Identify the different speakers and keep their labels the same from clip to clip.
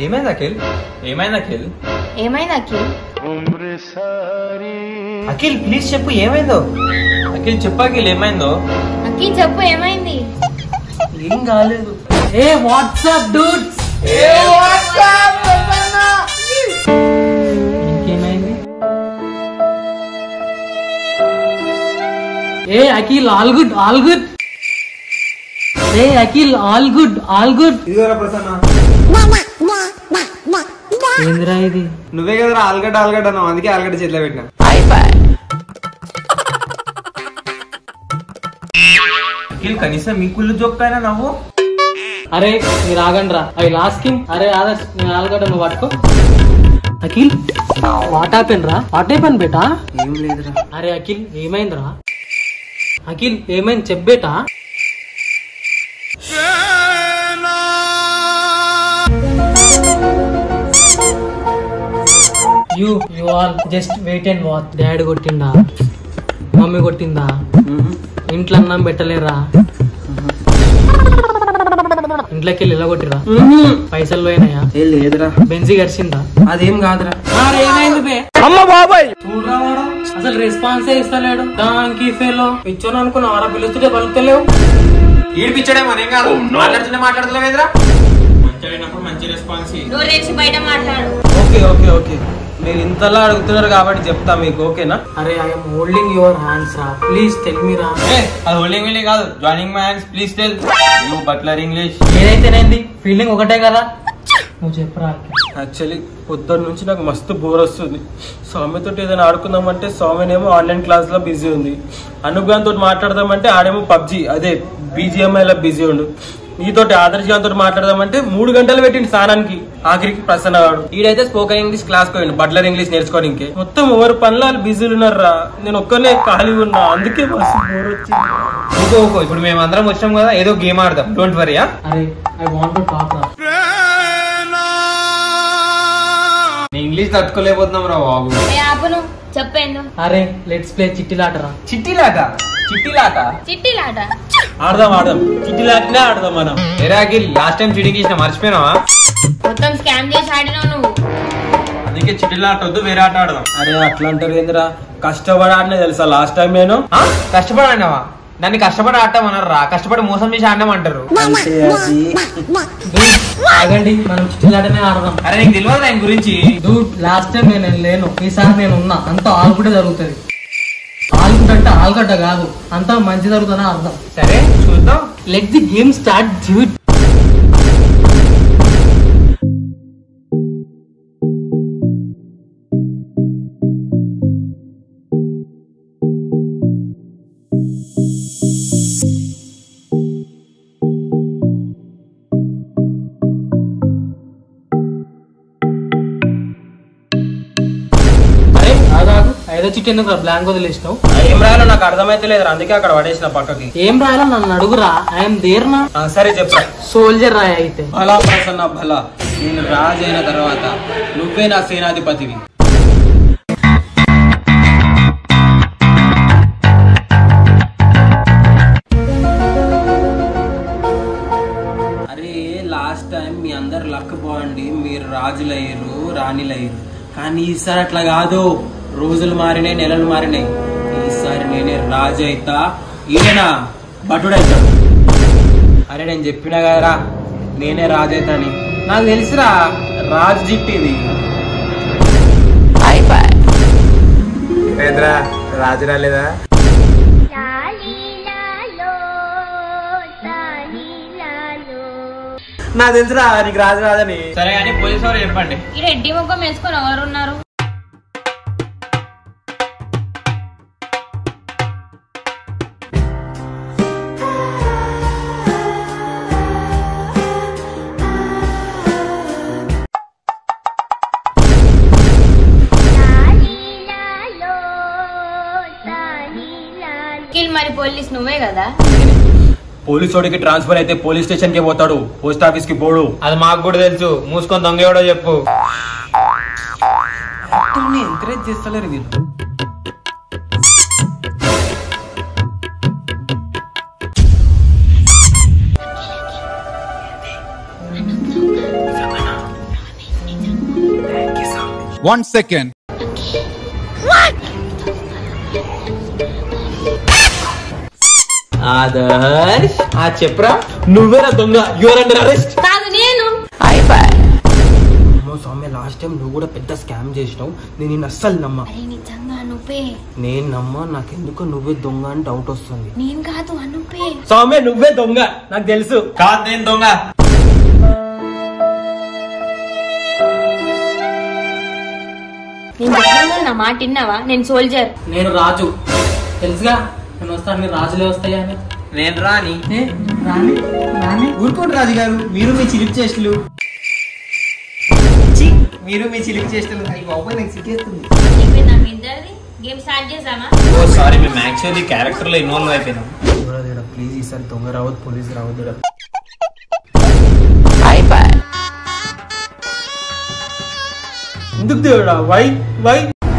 Speaker 1: ఏమైంది అఖిల్ ఏమైంది అఖిల్
Speaker 2: ఏమైంది అఖిల్
Speaker 1: అఖిల్ ప్లీజ్ చెప్పు ఏమైందో అఖిల్ చెప్పు అఖిల్ ఏమైందో
Speaker 2: అఖిల్ చెప్పు ఏమైంది
Speaker 1: ఏం కాలేదు
Speaker 3: ఏ వాట్సాప్ డూడ్స్ ఇంకేమైంది ఏ Akhil all good all good ఏ Akhil all good all good
Speaker 4: ఇదిగోరా ప్రసన్న
Speaker 3: ఏందిరా ఇది
Speaker 4: నువ్వే కదరా ఆలుగడ్డ ఆలుగడ్డ అన్నావు అందుకే ఆలుగడ్డ చేతిలో పెట్టినా
Speaker 1: అఖిల్ కనీసం మీ కుళ్ళు జోక్కైనా నవ్వు
Speaker 3: అరే మీరు ఆగండి రా ఐ లాస్ట్ కింగ్ అరే ఆదర్శ్ నేను ఆలుగడ్డ నువ్వు పట్టుకో అఖిల్ వాట్ హ్యాపెన్ రా వాట్ హ్యాపెన్ బేటా
Speaker 4: ఏం లేదురా
Speaker 3: అరే అఖిల్ ఏమైందిరా అఖిల్ ఏమైంది చెప్పేటా you you all just wait and watch daddy కొట్టిందా మమ్మీ కొట్టిందా ఇంట్లో అన్నం పెట్టలేరా ఇంట్లోకి వెళ్ళి ఇలా కొట్టిరా పైసలు పోయినాయా
Speaker 4: ఏ లేదురా
Speaker 3: బెంజీ గడిచిందా
Speaker 4: అదేం కాదురా
Speaker 3: ఏమైంది బే చూడరా వాడు. అసలు రెస్పాన్స్ ఇస్తలేడు దానికి ఫెలో పిచ్చోని అనుకున్నావు అలా పిలుస్తుంటే పలుకుతలేవు
Speaker 1: ఈడిపించడే మరేం కాదు మాట్లాడుతుంటే మాట్లాడతలేవేదిరా మంచి అయినప్పుడు మంచి రెస్పాన్స్
Speaker 2: నువ్వు రేచి బయట మాట్లాడు
Speaker 4: ఓకే ఓకే ఓకే మీరు ఇంతలా అడుగుతున్నారు కాబట్టి చెప్తా మీకు ఓకేనా
Speaker 3: అరే ఐఎమ్ హోల్డింగ్ యువర్ హ్యాండ్స్ రా ప్లీజ్ టెల్ మీ రా
Speaker 1: అది హోల్డింగ్ విల్లింగ్ కాదు joining my hands please tell you butler English
Speaker 3: ఏదైతేనేంది ఫీలింగ్ ఒకటే కదా నువ్వు చెప్పరా
Speaker 4: యాక్చువల్లీ పొద్దున్న నుంచి నాకు మస్తు బోర్ వస్తుంది స్వామితో ఏదైనా ఆడుకుందామంటే స్వామినేమో ఆన్లైన్ క్లాస్ లో బిజీ ఉంది అనుగ్రహం తోటి మాట్లాడదామంటే ఆడేమో పబ్జి అదే బీజిఎంఐ లో బిజీ ఉండు నీతోటి ఆదర్శ్ గారితో మాట్లాడదామంటే మూడు గంటలు పెట్టిండు స్నానానికి ఆఖరికి ప్రసన్న వాడు ఈడైతే స్పోకెన్ ఇంగ్లీష్ క్లాస్ పోయిండు బట్లర్ ఇంగ్లీష్ నేర్చుకోవడానికి మొత్తం ఎవరు పనులు వాళ్ళు బిజీలు ఉన్నారా నేను ఒక్కనే ఖాళీ ఉన్నా అందుకే మస్తు బోర్ వచ్చింది
Speaker 1: ఓకో ఓకో ఇప్పుడు మేము అందరం వచ్చినాం కదా ఏదో గేమ్ ఆడదాం డోంట్ వరీ
Speaker 3: అరే ఐ వాంట్ టు టాక్ రా
Speaker 1: నేను ఇంగ్లీష్ తట్టుకోలేకపోతున్నాం రా బాబు
Speaker 2: ఏ ఆపును చెప్పేందు
Speaker 3: అరే లెట్స్ ప్లే చిట్టిలాటరా
Speaker 1: చిట్టిలాట చిట్టిలాట
Speaker 2: చిట్టిలాట
Speaker 4: ఆడదాం ఆడదాం చిట్టిలాటనే ఆడదాం మనం
Speaker 1: ఎరాకి లాస్ట్ టైం చీటింగ్ చేసిన మర్చిపోయినావా
Speaker 2: మొత్తం స్కామ్ చేసి ఆడినావు నువ్వు
Speaker 1: అందుకే చిట్టిలాట వద్దు వేరే ఆట ఆడదాం
Speaker 4: అరే అట్లా అంటారు ఏందిరా కష్టపడి ఆడనే తెలుసా లాస్ట్ టైం నేను
Speaker 1: ఆ? కష్టపడి ఆడినావా దాన్ని కష్టపడి ఆడటం రా కష్టపడి మోసం చేసి ఆడినామంటారు
Speaker 4: అంటే అది
Speaker 3: Dude, ఆగండి మనం చిట్టిలాటనే ఆడదాం
Speaker 1: అరే నీకు తెలియదు ఆయన గురించి
Speaker 3: డూడ్ లాస్ట్ టైం నేను లేను ఈసారి నేను ఉన్నా అంతా ఆలుగుడే జరుగుతుంది ఆలుగుడ్డ అంటే ఆలుగడ్డ కాదు అంతా మంచి జరుగుతుందని అర్థం
Speaker 1: సరే చూద్దాం
Speaker 3: let the game start dude అరే ఆగాగు ఐదో చిట్టి ఎందుకు బ్లాంక్ వదిలేసినావు
Speaker 4: ఏం రాయాలో నాకు అర్థమైతే లేదు అందుకే అక్కడ పడేసిన పక్కకి
Speaker 3: ఏం రాయాలో నన్ను అడుగురా ఐఎమ్ దేర్నా
Speaker 4: ఆ, సరే చెప్పా
Speaker 3: సోల్జర్ రాయ అయితే
Speaker 4: భలా ప్రసన్న భలా నేను రాజు అయిన తర్వాత నువ్వే నా సేనాధిపతివి అరే లాస్ట్ టైం మీ అందరు లక్ బాగుండి మీరు రాజులయ్యారు రాణిలయ్యారు కానీ ఈసారి అట్లా కాదు రోజులు మారినాయి నెలలు మారినాయి ఈసారి నేనే రాజు అయితా ఈయన భటుడైతాడు అరే నేను చెప్పినా కదరా నేనే రాజైతాని నాకు తెలుసురా రాజు జిట్టిది
Speaker 1: లేదురా రాజు రాలేదా
Speaker 4: నాకు తెలుసురా నీకు రాజు రాదని
Speaker 1: సరే కానీ పోలీసు వారు చెప్పండి
Speaker 2: ఈ రెడ్డి ముఖం వేసుకొని ఎవరు ఉన్నారు అఖిల్ మరి పోలీస్ నువ్వే కదా
Speaker 4: పోలీస్ వాడికి ట్రాన్స్ఫర్ అయితే పోలీస్ స్టేషన్ కి పోతాడు పోస్ట్ ఆఫీస్ కి పోడు
Speaker 1: అది మాకు కూడా తెలుసు మూసుకొని దొంగ ఎవడో చెప్పు
Speaker 4: ఎంకరేజ్ చేస్తలేరు వీళ్ళు
Speaker 5: One second.
Speaker 1: ఆదర్శ్ ఆ చెప్పరా
Speaker 4: నువ్వేనా దొంగ యువర్ అండర్ అరెస్ట్
Speaker 2: కాదు నేను
Speaker 4: అమ్మో సౌమ్య లాస్ట్ టైం నువ్వు కూడా పెద్ద స్కామ్ చేసినావు నేను నిన్ను అస్సలు నమ్మా
Speaker 2: అరే నిజంగా అనుపే
Speaker 4: నేను నమ్మా నాకెందుకో నువ్వే దొంగ అని డౌట్ వస్తుంది
Speaker 2: నేను కాదు అనుపే
Speaker 4: సౌమ్య నువ్వే దొంగ నాకు తెలుసు
Speaker 1: కాదు నేను దొంగ
Speaker 2: నేను చెప్పాను కదా నా మాట విన్నావా నేను సోల్జర్
Speaker 3: నేను రాజు తెలుసుగా నేను వస్తాను మీరు రాజులే వస్తాయా అని
Speaker 1: నేను రాని
Speaker 3: ఏ, రాని రాని
Speaker 1: ఊరుకోండి రాజు గారు మీరు మీ చిలిపి చేష్టలు ఛీ, మీరు మీ చిలిపి చేష్టలు అయ్యి బాబోయ్ నాకు సిగ్గేస్తుంది
Speaker 2: అయిపోయిందా మీ ఇద్దరిది గేమ్ స్టార్ట్ చేసామా
Speaker 1: ఓ సారీ మేము యాక్చువల్లీ క్యారెక్టర్ లో ఇన్వాల్వ్ అయిపోయినాం
Speaker 4: ప్లీజ్ ఈసారి దొంగ రావద్దు పోలీస్ రావద్దు ఎందుకు దేవుడా వై వై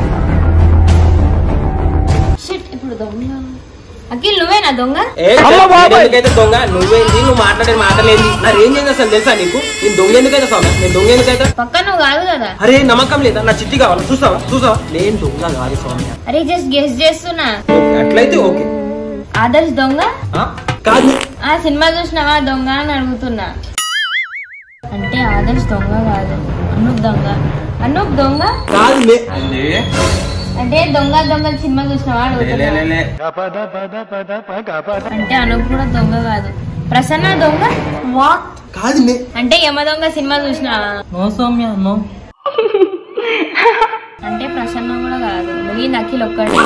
Speaker 2: షిట్ ఇప్పుడు దొంగ అఖిల్ నువ్వేనా దొంగ
Speaker 4: ఎందుకైతే దొంగ నువ్వేంది నువ్వు మాట్లాడే మాటలేంది నా రేంజ్ ఏంది అసలు తెలుసా నీకు నేను దొంగ ఎందుకైతే సౌమ్య నేను దొంగ ఎందుకైతే
Speaker 2: పక్క నువ్వు కాదు కదా
Speaker 4: అరే నమ్మకం లేదా నా చిట్టి కావాలి చూసావా చూసావా నేను దొంగ కాదు సౌమ్య
Speaker 2: అరే జస్ట్ గెస్ చేస్తున్నా
Speaker 4: ఓకే, అట్లయితే ఓకే
Speaker 2: ఆదర్శ్ దొంగ
Speaker 4: ఆ? కాదు
Speaker 2: ఆ సినిమా చూసినావా దొంగ అని అడుగుతున్నా అంటే ఆదర్శ్ దొంగ కాదు అనూప్ దొంగ అనూప్ దొంగ
Speaker 4: కాదు మే-
Speaker 2: అంటే దొంగ దొంగ సినిమా చూసినావా అడుగుతున్నా అంటే అనూప్ కూడా దొంగ కాదు ప్రసన్న దొంగ వాట్
Speaker 4: కాదు నే-
Speaker 2: అంటే యమ దొంగ సినిమా చూసినావా
Speaker 3: నో సౌమ్య నో
Speaker 2: అంటే ప్రసన్న కూడా కాదు మిగిలిన అఖిల్ ఒక్కడే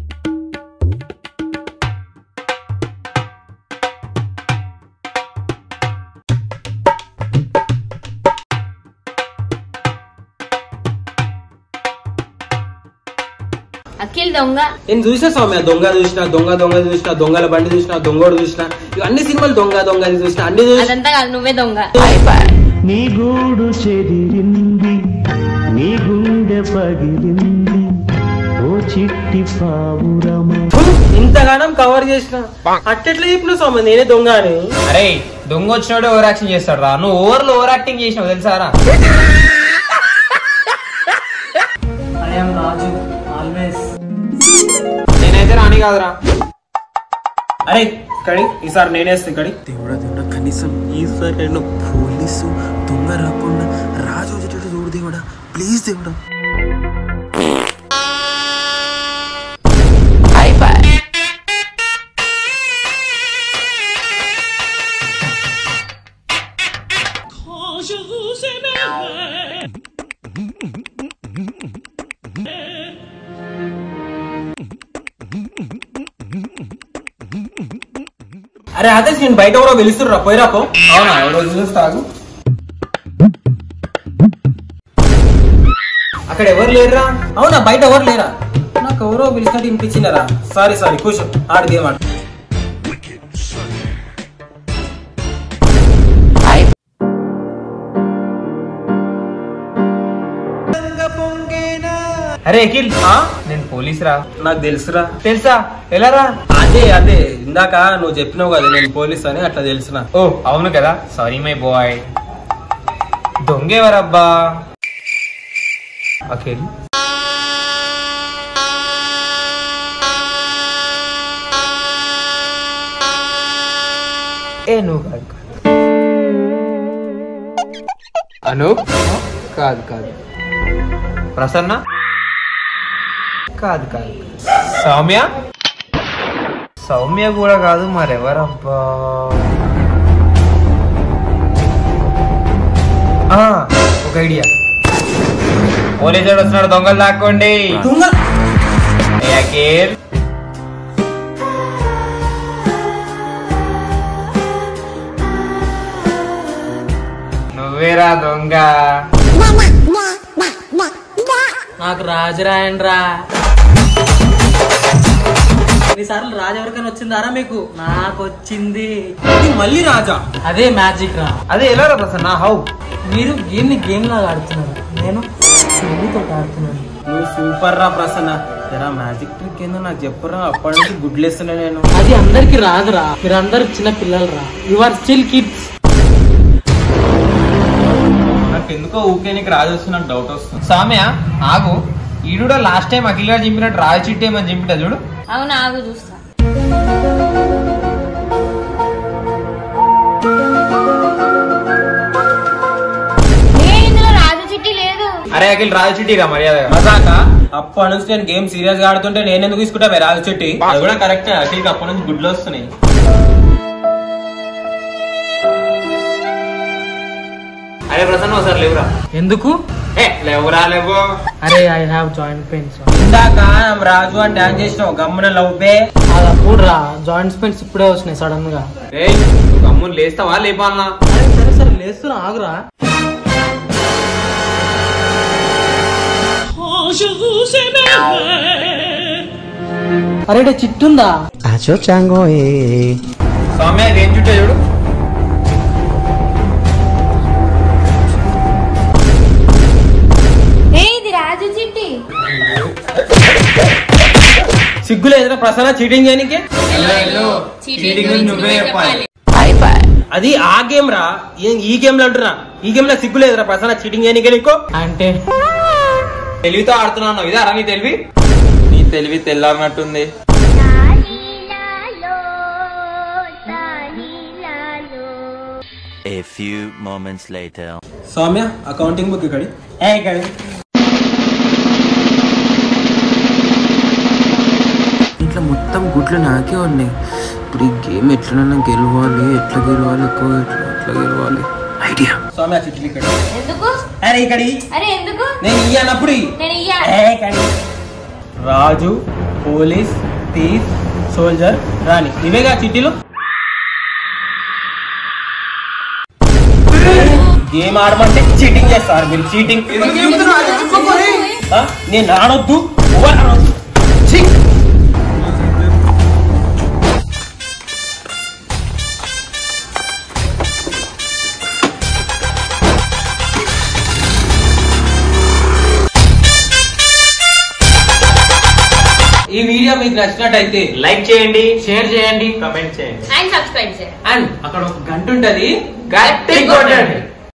Speaker 2: అఖిల్ దొంగ
Speaker 4: నేను చూసిన సౌమ్య దొంగ చూసిన దొంగ దొంగ చూసిన దొంగల బండి చూసిన దొంగోడు చూసిన ఇవన్నీ సినిమాలు దొంగ దొంగ అని చూసిన అన్ని చూసిన
Speaker 2: అదంతా కాదు నువ్వే దొంగ
Speaker 6: నీ గూడు చెదిరింది నీ గుండె పగిలింది ఓ చిట్టి పావురమా
Speaker 4: ఇంతగానం కవర్ చేసిన అట్టెట్లా చెప్పిన సౌమ్య నేనే దొంగ అని
Speaker 1: అరే దొంగ వచ్చినోడు ఓవర్ యాక్షన్ చేస్తాడు రా నువ్వు ఓవర్ లో ఓవర్ యాక్టింగ్ చేసినావు తెలుసారా
Speaker 3: ఐఎమ్ రాజు ఆల్వేస్
Speaker 1: నేనైతే రాని కాదురా
Speaker 4: అరే కడి ఈసారి నేనేస్తే కడి దేవుడా దేవుడా కనీసం ఈసారి నేను పోలీసు దొంగ రాకుండా రాజు వచ్చేటట్టు చూడు దేవుడా ప్లీజ్ దేవుడా అరే అదే నేను బయట ఎవరో వెలుస్తుర్రా పోయిరా పో
Speaker 1: అవునా ఎవరో చూస్తాగు
Speaker 4: అక్కడ ఎవరు లేరురా అవునా బయట ఎవరు లేరా నాకు ఎవరో పిలిచినట్టు వినిపించినారా సారీ సారీ కూర్చో ఆడు గేమ్ ఆడు
Speaker 1: అరే అఖిల్ నేను పోలీస్ రా
Speaker 4: నాకు తెలుసురా
Speaker 1: తెలుసా ఎలా రా
Speaker 4: అదే అదే ఇందాక నువ్వు చెప్పినావు కదా నేను పోలీస్ అని అట్లా తెలిసిన
Speaker 1: ఓ అవును కదా సారీ మై బాయ్ దొంగ ఎవరబ్బా అఖిల్ ఏ నువ్వు కాదు కాదు అనూప్ కాదు కాదు ప్రసన్న కాదు కాదు సౌమ్య సౌమ్య కూడా కాదు మరెవరబ్బా ఆ, ఒక ఐడియా పోలీసుడు వస్తున్నాడు దొంగలు దాక్కోండి
Speaker 4: దొంగ
Speaker 1: ఏ అఖిల్ నువ్వేరా దొంగ
Speaker 3: నాకు రాజు రాయండి రా ఎన్నిసార్లు రాజు ఎవరికైనా వచ్చిందారా మీకు నాకు వచ్చింది
Speaker 4: ఇది మళ్ళీ రాజా
Speaker 3: అదే మ్యాజిక్ రా
Speaker 1: అదే ఎలా రా ప్రసన్న హౌ
Speaker 3: మీరు గేమ్ ని గేమ్ లాగా ఆడుతున్నారు నేను చెవితో ఆడుతున్నాను
Speaker 4: నువ్వు సూపర్ రా ప్రసన్న ఎరా మ్యాజిక్ ట్రిక్ ఏందో నాకు చెప్పరా అప్పటి నుంచి గుడ్లేస్తున్నా నేను
Speaker 3: అది అందరికి రాదురా మీరు అందరు చిన్న పిల్లలు రా యు ఆర్ స్టిల్ కిడ్స్
Speaker 4: నాకు
Speaker 1: ఎందుకో ఊకే నీకు రాజు వస్తున్నట్టు డౌట్ వస్తుంది సామ్య ఆగు ఈడు కూడా లాస్ట్ టైం అఖిల్ గారు చింపినట్టు రాజు చిట్టి ఏమని చింపిట చూడు
Speaker 2: అవును ఆగు చూస్తా ఏ, ఇందులో రాజు చిట్టి లేదు
Speaker 1: అరే అఖిల్ రాజు చిట్టిరా మర్యాద
Speaker 4: మజాక అప్పటి నుంచి నేను గేమ్ సీరియస్ గా ఆడుతుంటే నేను ఎందుకు తీసుకుంటా రాజు చెట్టి
Speaker 1: అది కూడా కరెక్ట్ అఖిల్కి అప్పటి నుంచి గుడ్లు వస్తున్నాయి అరే ప్రసన్న ఒకసారి లేవురా
Speaker 3: ఎందుకు
Speaker 1: ఏ లేవురా లేవు
Speaker 3: అరే ఐ హావ్ జాయింట్ పెయిన్స్
Speaker 4: ఇందాక రాజు అని డాన్స్ చేసినావు గమ్మున లవ్ బే
Speaker 3: అది అప్పుడు రా జాయింట్ పెయిన్స్ ఇప్పుడే వచ్చినాయి సడన్ గా
Speaker 1: రే అమ్ముని లేస్తావా లేపాలనా
Speaker 3: అరే సరే సరే లేస్తున్నా ఆగురా అరే ఈడ చిట్టుందా
Speaker 6: Acho chango eh.
Speaker 1: సౌమ్య ఇది ఏం చుట్టే చూడు
Speaker 2: ఏ ఇది రాజు చిట్టి
Speaker 4: సిగ్గులు ఎదురా ప్రసన్న చీటింగ్ చేయడానికి
Speaker 1: చీటింగ్ గురించి నువ్వే చెప్పాలి
Speaker 4: అది ఆ గేమ్ రా ఈ- ఈ గేమ్ లో అంటున్నా ఈ గేమ్ లో సిగ్గులు ఎదురా ప్రసన్న చీటింగ్ చేయడానికి నీకు
Speaker 3: అంటే
Speaker 1: తెలివితో ఆడుతున్నాను ఇదా నీ తెలివి నీ తెలివి తెల్లారినట్టుంది
Speaker 5: A few moments later.
Speaker 4: Soumya accounting book ఇక్కడి ఏ ఇక్కడి
Speaker 7: ఇట్లా మొత్తం గుడ్లు నాకే ఉన్నాయి ఇప్పుడు ఈ గేమ్ ఎట్లనన్నా గెలవాలి ఎట్లా గెలవాలి ఎక్కువ ఎట్లా ఎట్లా గెలవాలి ఐడియా
Speaker 4: సౌమ్య చిట్లు ఇక్కడ
Speaker 2: ఎందుకు
Speaker 4: అరే ఇక్కడి
Speaker 2: అరే ఎందుకు
Speaker 4: నేను ఇయ్యనప్పుడు
Speaker 2: నేను ఇయ్యా
Speaker 4: రాజు పోలీస్ థీఫ్ సోల్జర్ రాణి ఇవేగా చిట్టీలు గేమ్ ఆడమంటే చీటింగ్ చేస్తారు మీరు చీటింగ్ నేను ఆడొద్దు ఎవరు ఆడొద్దు ఛీ! ఈ వీడియో మీకు నచ్చినట్టయితే
Speaker 1: లైక్ చేయండి షేర్ చేయండి కమెంట్ చేయండి
Speaker 2: అండ్ సబ్స్క్రైబ్ చేయండి
Speaker 4: అండ్ అక్కడ ఒక గంట ఉంటది
Speaker 1: గట్టి కొట్టండి